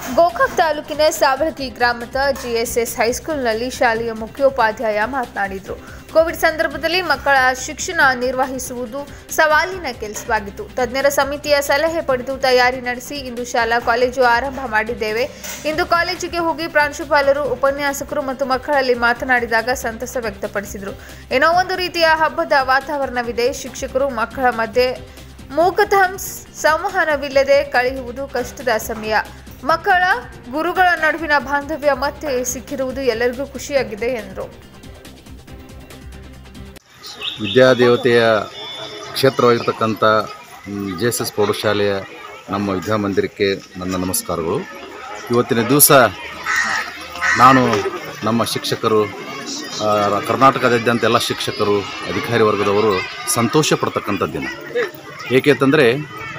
ಗೋಕಾಕ್ ತಾಲೂಕಿನ ಸಾವಳಗಿ ಗ್ರಾಮದ ಜಿಎಸ್ಎಸ್ ಹೈಸ್ಕೂಲ್ನಲ್ಲಿ ಶಾಲೆಯ ಮುಖ್ಯೋಪಾಧ್ಯಾಯ ಮಾತನಾಡಿದರು ಕೋವಿಡ್ ಸಂದರ್ಭದಲ್ಲಿ ಮಕ್ಕಳ ಶಿಕ್ಷಣ ನಿರ್ವಹಿಸುವುದು ಸವಾಲಿನ ಕೆಲಸವಾಗಿತ್ತು ತಜ್ಞರ ಸಮಿತಿಯ ಸಲಹೆ ಪಡೆದು ತಯಾರಿ ನಡೆಸಿ ಇಂದು ಶಾಲಾ ಕಾಲೇಜು ಆರಂಭ ಮಾಡಿದ್ದೇವೆ ಇಂದು ಕಾಲೇಜಿಗೆ ಹೋಗಿ ಪ್ರಾಂಶುಪಾಲರು ಉಪನ್ಯಾಸಕರು ಮತ್ತು ಮಕ್ಕಳಲ್ಲಿ ಮಾತನಾಡಿದಾಗ ಸಂತಸ ವ್ಯಕ್ತಪಡಿಸಿದರು ಏನೋ ಒಂದು ರೀತಿಯ ಹಬ್ಬದ ವಾತಾವರಣವಿದೆ ಶಿಕ್ಷಕರು ಮಕ್ಕಳ ಮಧ್ಯೆ ಮೂಕತಃ ಸಂವಹನವಿಲ್ಲದೆ ಕಳೆಯುವುದು ಕಷ್ಟದ ಸಮಯ ಮಕ್ಕಳ ಗುರುಗಳ ನಡುವಿನ ಬಾಂಧವ್ಯ ಮತ್ತೆ ಸಿಕ್ಕಿರುವುದು ಎಲ್ಲರಿಗೂ ಖುಷಿಯಾಗಿದೆ ಎಂದರು ವಿದ್ಯಾದೇವತೆಯ ಕ್ಷೇತ್ರವಾಗಿರ್ತಕ್ಕಂಥ ಜೆ ಎಸ್ ಎಸ್ ಪ್ರೌಢಶಾಲೆಯ ನಮ್ಮ ವಿದ್ಯಾಮಂದಿರಕ್ಕೆ ನನ್ನ ನಮಸ್ಕಾರಗಳು ಇವತ್ತಿನ ದಿವಸ ನಾನು ನಮ್ಮ ಶಿಕ್ಷಕರು ಆ, ಕರ್ನಾಟಕದಾದ್ಯಂತ ಎಲ್ಲ ಶಿಕ್ಷಕರು ಅಧಿಕಾರಿ ವರ್ಗದವರು ಸಂತೋಷ ಪಡ್ತಕ್ಕಂಥ ದಿನ ಏಕೆಂತಂದರೆ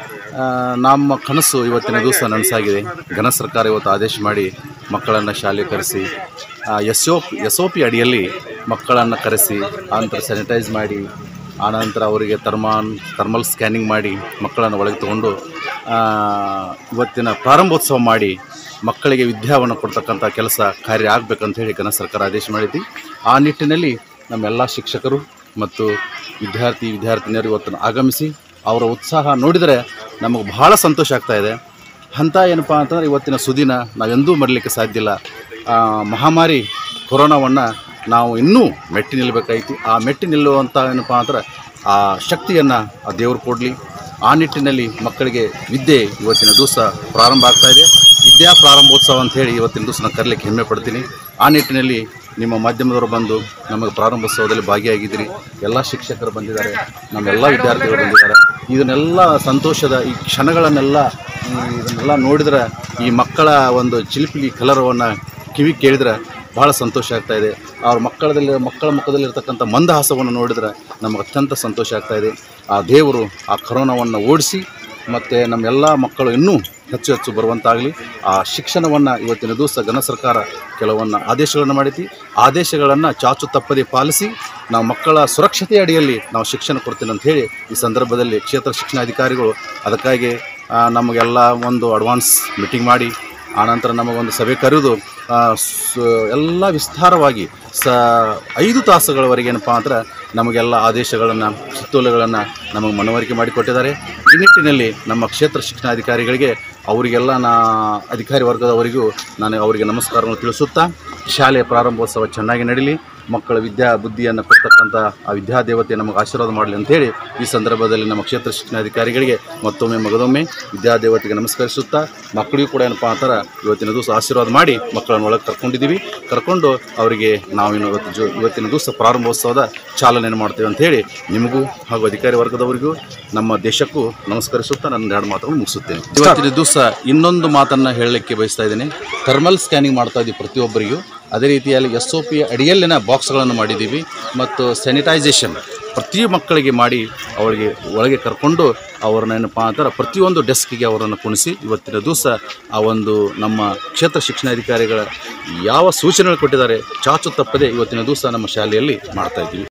ನಮ್ಮ ಕನಸು ಇವತ್ತಿನ ದಿವಸ ನನಸಾಗಿದೆ ಘನ ಸರ್ಕಾರ ಇವತ್ತು ಆದೇಶ ಮಾಡಿ ಮಕ್ಕಳನ್ನು ಶಾಲೆ ಕರೆಸಿ S O S O P ಅಡಿಯಲ್ಲಿ ಮಕ್ಕಳನ್ನು ಕರೆಸಿ ಆನಂತರ ಸ್ಯಾನಿಟೈಸ್ ಮಾಡಿ ಆನಂತರ ಅವರಿಗೆ ಥರ್ಮಾನ್ ಥರ್ಮಲ್ ಸ್ಕ್ಯಾನಿಂಗ್ ಮಾಡಿ ಮಕ್ಕಳನ್ನು ಒಳಗೆ ತಗೊಂಡು ಆ, ಇವತ್ತಿನ ಪ್ರಾರಂಭೋತ್ಸವ ಮಾಡಿ ಮಕ್ಕಳಿಗೆ ವಿದ್ಯಾವನ್ನು ಕೊಡ್ತಕ್ಕಂಥ ಕೆಲಸ ಕಾರ್ಯ ಆಗಬೇಕಂತ ಹೇಳಿ ಘನ ಸರ್ಕಾರ ಆದೇಶ ಮಾಡಿದ್ವಿ ಆ ನಿಟ್ಟಿನಲ್ಲಿ ನಮ್ಮೆಲ್ಲ ಶಿಕ್ಷಕರು ಮತ್ತು ವಿದ್ಯಾರ್ಥಿ ವಿದ್ಯಾರ್ಥಿನಿಯರು ಇವತ್ತು ಆಗಮಿಸಿ ಅವರ ಉತ್ಸಾಹ ನೋಡಿದರೆ ನಮಗೆ ಬಹಳ ಸಂತೋಷ ಆಗ್ತಾ ಇದೆ ಅಂಥ ಏನಪ್ಪ ಅಂತಂದರೆ ಇವತ್ತಿನ ಸುದಿನ ನಾವೆಂದೂ ಮರಲಿಕ್ಕೆ ಸಾಧ್ಯ ಇಲ್ಲ ಆ, ಮಹಾಮಾರಿ ಕೊರೋನಾವನ್ನು ನಾವು ಇನ್ನೂ ಮೆಟ್ಟಿ ನಿಲ್ಲಬೇಕಾಯ್ತು ಆ ಮೆಟ್ಟಿ ನಿಲ್ಲುವಂಥ ಏನಪ್ಪ ಅಂದ್ರೆ ಆ ಶಕ್ತಿಯನ್ನು ಆ ದೇವರು ಕೊಡಲಿ ಆ ನಿಟ್ಟಿನಲ್ಲಿ ಮಕ್ಕಳಿಗೆ ವಿದ್ಯೆ ಇವತ್ತಿನ ದಿವಸ ಪ್ರಾರಂಭ ಆಗ್ತಾ ಇದೆ ವಿದ್ಯಾ ಪ್ರಾರಂಭೋತ್ಸವ ಅಂತ ಹೇಳಿ ಇವತ್ತಿನ ದಿವಸ ನಾನು ಕರಲಿಕ್ಕೆ ಹೆಮ್ಮೆ ಪಡ್ತೀನಿ ಆ ನಿಟ್ಟಿನಲ್ಲಿ ನಿಮ್ಮ ಮಾಧ್ಯಮದವರು ಬಂದು ನಮಗೆ ಪ್ರಾರಂಭೋತ್ಸವದಲ್ಲಿ ಭಾಗಿಯಾಗಿದ್ದೀರಿ ಎಲ್ಲ ಶಿಕ್ಷಕರು ಬಂದಿದ್ದಾರೆ ನಮ್ಮೆಲ್ಲ ವಿದ್ಯಾರ್ಥಿಗಳು ಬಂದಿದ್ದಾರೆ ಇದನ್ನೆಲ್ಲ ಸಂತೋಷದ ಈ ಕ್ಷಣಗಳನ್ನೆಲ್ಲ ಈ ಇದನ್ನೆಲ್ಲ ನೋಡಿದ್ರೆ ಈ ಮಕ್ಕಳ ಒಂದು ಚಿಲಿಪಿಲಿ ಕಲರವನ್ನು ಕಿವಿ ಕೇಳಿದ್ರೆ ಭಾಳ ಸಂತೋಷ ಆಗ್ತಾ ಇದೆ ಅವ್ರ ಮಕ್ಕಳದಲ್ಲಿ ಮಕ್ಕಳ ಮುಖದಲ್ಲಿರ್ತಕ್ಕಂಥ ಮಂದಹಾಸವನ್ನು ನೋಡಿದ್ರೆ ನಮಗೆ ಅತ್ಯಂತ ಸಂತೋಷ ಆಗ್ತಾ ಇದೆ ಆ ದೇವರು ಆ ಕರೋನಾವನ್ನು ಓಡಿಸಿ ಮತ್ತು ನಮ್ಮೆಲ್ಲ ಮಕ್ಕಳು ಇನ್ನೂ ಹೆಚ್ಚು ಹೆಚ್ಚು ಬರುವಂತಾಗಲಿ ಆ ಶಿಕ್ಷಣವನ್ನು ಇವತ್ತಿನ ದಿವಸ ಘನ ಸರ್ಕಾರ ಕೆಲವನ್ನ ಆದೇಶಗಳನ್ನು ಮಾಡೈತಿ ಆದೇಶಗಳನ್ನು ಚಾಚು ತಪ್ಪದೆ ಪಾಲಿಸಿ ನಾವು ಮಕ್ಕಳ ಸುರಕ್ಷತೆ ಅಡಿಯಲ್ಲಿ ನಾವು ಶಿಕ್ಷಣ ಕೊಡ್ತೀನಿ ಅಂತ ಹೇಳಿ ಈ ಸಂದರ್ಭದಲ್ಲಿ ಕ್ಷೇತ್ರ ಶಿಕ್ಷಣಾಧಿಕಾರಿಗಳು ಅದಕ್ಕಾಗಿ ಆ, ನಮಗೆಲ್ಲ ಒಂದು ಅಡ್ವಾನ್ಸ್ ಮೀಟಿಂಗ್ ಮಾಡಿ ಆನಂತರ ನಮಗೊಂದು ಸಭೆ ಕರೆದು ಆ, ಸ ಎಲ್ಲ ವಿಸ್ತಾರವಾಗಿ ಸ ಐದು ತಾಸುಗಳವರೆಗೆ ಏನಪ್ಪ ಅಂದ್ರೆ ನಮಗೆಲ್ಲ ಆದೇಶಗಳನ್ನು ಸುತ್ತೋಲೆಗಳನ್ನು ನಮಗೆ ಮನವರಿಕೆ ಮಾಡಿಕೊಟ್ಟಿದ್ದಾರೆ ಈ ನಿಟ್ಟಿನಲ್ಲಿ ನಮ್ಮ ಕ್ಷೇತ್ರ ಶಿಕ್ಷಣಾಧಿಕಾರಿಗಳಿಗೆ ಅವರಿಗೆಲ್ಲ ನಾ ಅಧಿಕಾರಿ ವರ್ಗದವರಿಗೂ ನಾನು ಅವರಿಗೆ ನಮಸ್ಕಾರವನ್ನು ತಿಳಿಸುತ್ತಾ ಶಾಲೆಯ ಪ್ರಾರಂಭೋತ್ಸವ ಚೆನ್ನಾಗಿ ನಡೀಲಿ ಮಕ್ಕಳ ವಿದ್ಯಾ ಬುದ್ಧಿಯನ್ನು ಕೊಡ್ತಕ್ಕಂಥ ಆ ವಿದ್ಯಾದೇವತೆ ನಮಗೆ ಆಶೀರ್ವಾದ ಮಾಡಲಿ ಅಂತೇಳಿ ಈ ಸಂದರ್ಭದಲ್ಲಿ ನಮ್ಮ ಕ್ಷೇತ್ರ ಶಿಕ್ಷಣಾಧಿಕಾರಿಗಳಿಗೆ ಮತ್ತೊಮ್ಮೆ ಮಗದೊಮ್ಮೆ ವಿದ್ಯಾದೇವತೆಗೆ ನಮಸ್ಕರಿಸುತ್ತಾ ಮಕ್ಕಳಿಗೂ ಕೂಡ ಏನಪ್ಪ ಅಂತಾರೆ ಇವತ್ತಿನ ದಿವಸ ಆಶೀರ್ವಾದ ಮಾಡಿ ಮಕ್ಕಳನ್ನು ಒಳಗೆ ಕರ್ಕೊಂಡಿದ್ದೀವಿ ಕರ್ಕೊಂಡು ಅವರಿಗೆ ನಾವು ಇನ್ನು ಇವತ್ತು ಜೊ ಇವತ್ತಿನ ದಿವಸ ಪ್ರಾರಂಭೋತ್ಸವದ ಚಾಲನೆಯನ್ನು ಮಾಡ್ತೇವೆ ಅಂತ ಹೇಳಿ ನಿಮಗೂ ಹಾಗೂ ಅಧಿಕಾರಿ ವರ್ಗದವರಿಗೂ ನಮ್ಮ ದೇಶಕ್ಕೂ ನಮಸ್ಕರಿಸುತ್ತಾ ನನ್ನ ಎರಡು ಮಾತುಗಳನ್ನು ಮುಗಿಸುತ್ತೇನೆ ಇವತ್ತಿನ ದಿವಸ ಇನ್ನೊಂದು ಮಾತನ್ನು ಹೇಳಲಿಕ್ಕೆ ಬಯಸ್ತಾ ಇದ್ದೇನೆ ಥರ್ಮಲ್ ಸ್ಕ್ಯಾನಿಂಗ್ ಮಾಡ್ತಾ ಇದ್ದೀವಿ ಪ್ರತಿಯೊಬ್ಬರಿಗೂ ಅದೇ ರೀತಿಯಲ್ಲಿ ಎಸ್ ಒ ಪಿ ಅಡಿಯಲ್ಲಿನ ಬಾಕ್ಸ್ಗಳನ್ನು ಮಾಡಿದ್ದೀವಿ ಮತ್ತು ಸ್ಯಾನಿಟೈಸೇಷನ್ ಪ್ರತಿ ಮಕ್ಕಳಿಗೆ ಮಾಡಿ ಅವರಿಗೆ ಒಳಗೆ ಕರ್ಕೊಂಡು ಅವ್ರನ್ನ ಏನಪ್ಪ ಅಂತಾರೆ ಪ್ರತಿಯೊಂದು ಡೆಸ್ಕಿಗೆ ಅವರನ್ನು ಕುಣಿಸಿ ಇವತ್ತಿನ ದಿವಸ ಆ ಒಂದು ನಮ್ಮ ಕ್ಷೇತ್ರ ಶಿಕ್ಷಣಾಧಿಕಾರಿಗಳ ಯಾವ ಸೂಚನೆಗಳು ಕೊಟ್ಟಿದ್ದಾರೆ ಚಾಚು ತಪ್ಪದೆ ಇವತ್ತಿನ ದಿವಸ ನಮ್ಮ ಶಾಲೆಯಲ್ಲಿ ಮಾಡ್ತಾ ಇದ್ದೀವಿ